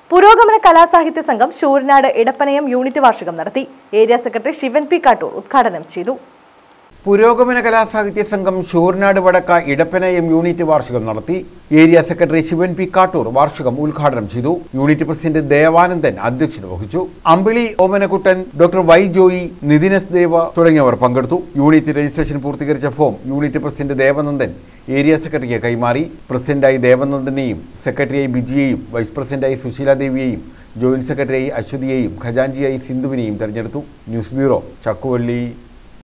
പുരോഗമന കലാസാഹിത്യ സംഘം ശൂരനാട് ഇടപ്പനയം യൂണിറ്റ് വാർഷികം നടത്തി area secretary Sivan P Kattoor ഉദ്ഘാടനം ചെയ്തു പുരോഗമന കലാസാഹിത്യ സംഘം ഷൂർനാട് വടക്ക ഇടപ്പനയം യൂണിറ്റ് വാർഷികം നടത്തി area secretary Sivan P Kattoor വാർഷികം ഉദ്ഘാടനം ചെയ്തു യൂണിറ്റ് പ്രസിഡന്റ് ദേവാനന്ദൻ അധ്യക്ഷത വഹിച്ചു അമ്പിളി ഓമനക്കുട്ടൻ ഡോക്ടർ വൈ ജോയി നിതിനസ് ദേവ തുടങ്ങിയവർ പങ്കെടുത്തു യൂണിറ്റ് രജിസ്ട്രേഷൻ പൂർത്തീകരിച്ച form unit president Devanandan area സെക്രട്ടറിക്ക് കൈമാറി പ്രസിഡന്റായി ദേവനന്ദനെയും സെക്രട്ടറിയായി ബിജിയെയും വൈസ് പ്രസിഡന്റായി സുശീല ദേവിയെയും ജോയിന്റ് സെക്രട്ടറിയായി അശ്വതിയെയും ഖജാൻജിയായി സിന്ധുവിനെയും തെരഞ്ഞെടുത്തു ന്യൂസ് ബ്യൂറോ ചക്കുവള്ളി